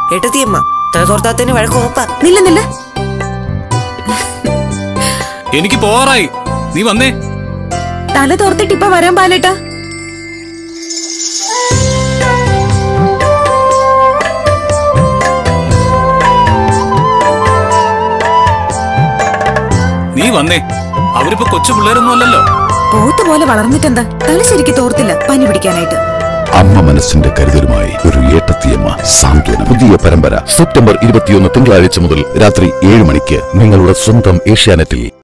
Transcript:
ഏട്ടത്തിയമ്മ തല തോർത്താത്തതിന് വഴക്ക് ഉറപ്പാ നില്ല നില്ല എനിക്ക് പോവാറായി നീ വന്നേ തല തോർത്തിട്ട് ഇപ്പൊ വരാൻ പാലേട്ടാ നീ വന്നേ അവരിപ്പോ കൊച്ചു പിള്ളേരൊന്നും അല്ലല്ലോ പോത്ത് പോലെ വളർന്നിട്ടെന്താ തല ശരിക്ക് തോർത്തില്ല പനി പിടിക്കാനായിട്ട് അമ്മ മനസ്സിന്റെ കരുതലുമായി ഒരു ഏട്ടത്തിയമ്മ സാന്ത്വനം പുതിയ പരമ്പര സെപ്റ്റംബർ ഇരുപത്തിയൊന്ന് തിങ്കളാഴ്ച മുതൽ രാത്രി ഏഴ് മണിക്ക് നിങ്ങളുടെ സ്വന്തം ഏഷ്യാനെറ്റിൽ